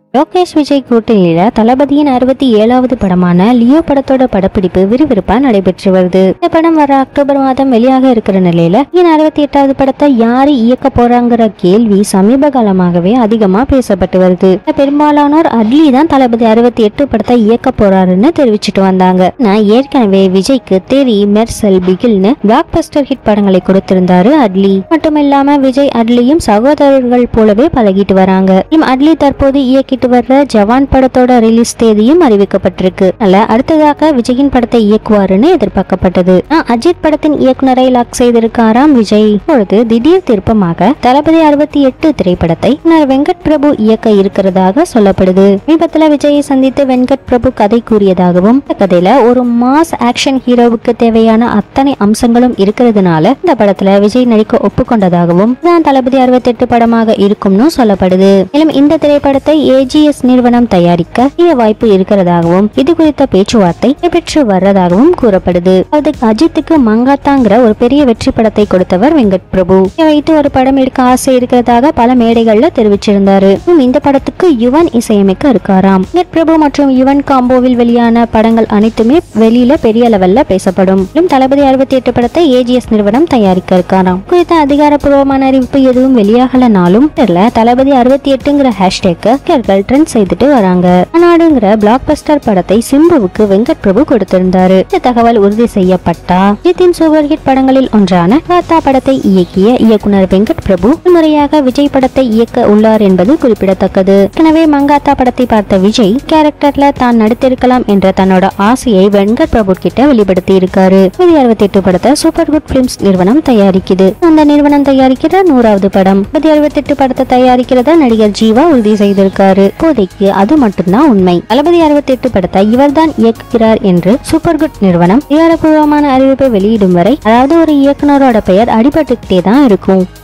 லோகேஷ் விஜய் கூட்டணியில தளபதியின் அறுபத்தி ஏழாவது படமான லியோ படத்தோட படப்பிடிப்பு விறுவிறுப்பா நடைபெற்று வருது இந்த படம் வர அக்டோபர் மாதம் வெளியாக இருக்கிற நிலையில இந்த அறுபத்தி எட்டாவது படத்தை யாரு இயக்க போறாங்கிற கேள்வி சமீப காலமாகவே அதிகமா பேசப்பட்டு வருது இதுல பெரும்பாலானோர் அட்லி தான் தளபதி அறுபத்தி எட்டு படத்தை இயக்க போறாருன்னு தெரிவிச்சிட்டு வந்தாங்க நான் ஏற்கனவே விஜய்க்கு தெரி மெர்சல் பிகில்னு பிளாக் பஸ்டர் ஹிட் படங்களை கொடுத்திருந்தாரு அட்லி மட்டுமில்லாம விஜய் அட்லியும் சகோதரர்கள் போலவே பழகிட்டு வராங்க இம் அட்லி தற்போது இயக்கிட்டு வர்ற ஜவான் படத்தோட ரிலீஸ் தேதியும் அறிவிக்கப்பட்டிருக்கு அல்ல அடுத்ததாக விஜயின் படத்தை இயக்குவாருன்னு எதிர்பார்க்கப்பட்டது ஆனா, அஜித் படத்தின் இயக்குனரை லாக் செய்திருக்காராம் விஜய் இப்பொழுது திடீர் திருப்பமாக தளபதி அறுபத்தி எட்டு திரைப்படத்தை இயக்குனர் வெங்கட் பிரபு இயக்க இருக்கிறதாக சொல்லப்படுது சமீபத்துல விஜயை சந்தித்து வெங்கட் பிரபு கதை கூறியதாகவும் இந்த கதையில ஒரு மாஸ் ஆக்ஷன் ஹீரோவுக்கு தேவையான அத்தனை அம்சங்களும் இருக்கிறதுனால இந்த படத்துல விஜய் நடிக்க ஒப்புக்கொண்டதாகவும் தான் தளபதி அறுபத்தி எட்டு படமாக இருக்கும்னு சொல்லப்படுது மேலும் இந்த திரைப்படத்தை ஏஜிஎஸ் நிறுவனம் தயாரிக்க அதிக வாய்ப்பு இருக்கிறதாகவும் இது குறித்த பேச்சுவார்த்தை நடைபெற்று வர்றதாகவும் கூறப்படுது அதுக்கு அஜித்துக்கு மங்காத்தாங்கிற ஒரு பெரிய வெற்றி படத்தை கொடுத்தவர் வெங்கட் பிரபு இதை வைத்து ஒரு படம் எடுக்க ஆசை இருக்கிறதாக பல மேடைகள்ல தெரிவிச்சிருந்தாரு இன்னும் இந்த படத்துக்கு யுவன் இசையமைக்க இருக்காராம் வெங்கட் பிரபு மற்றும் யுவன் காம்போவில் வெளியான படங்கள் அனைத்துமே வெளியில பெரிய லெவல்ல பேசப்படும் மேலும் தளபதி அறுபத்தி எட்டு படத்தை ஏஜிஎஸ் நிறுவனம் தயாரிக்க இருக்காராம் குறித்த அதிகாரப்பூர்வமான அறிவிப்பு எதுவும் வெளியாகலனாலும் தெரியல தளபதி அறுபத்தி எட்டுங்கிற ஹேஷ்டேக்க ரசிகர்கள் ட்ரெண்ட் செய்துட்டு வராங்க நாடுங்கிற பிளாக் பஸ்டர் படத்தை சிம்புவுக்கு வெங்கட் பிரபு கொடுத்திருந்தாரு இந்த தகவல் உறுதி செய்யப்பட்டா ஜித்தின் சூப்பர் ஹிட் படங்களில் ஒன்றான காத்தா படத்தை இயக்கிய இயக்குனர் வெங்கட் பிரபு முறையாக விஜய் படத்தை இயக்க உள்ளார் என்பது குறிப்பிடத்தக்கது எனவே மங்காத்தா படத்தை பார்த்த விஜய் கேரக்டர்ல தான் நடித்திருக்கலாம் என்ற தன்னோட ஆசையை வெங்கட் பிரபு கிட்ட வெளிப்படுத்தி இருக்காரு இது அறுபத்தி எட்டு படத்தை சூப்பர் குட் பிலிம்ஸ் நிறுவனம் தயாரிக்குது அந்த நிறுவனம் தயாரிக்கிற நூறாவது படம் இது அறுபத்தி எட்டு படத்தை தயாரிக்கிறதா நடிகர் ஜீவா உறுதி செய்திருக்காரு இப்போதைக்கு அது மட்டும்தான் உண்மை தளபதி அறுபத்தி எட்டு படத்தை இவர்தான் இயக்குகிறார் என்று சூப்பர் குட் நிறுவனம் அதிகாரப்பூர்வமான அறிவிப்பை வெளியிடும் வரை அதாவது ஒரு இயக்குனரோட பெயர் அடிபட்டுக்கிட்டே தான் இருக்கும்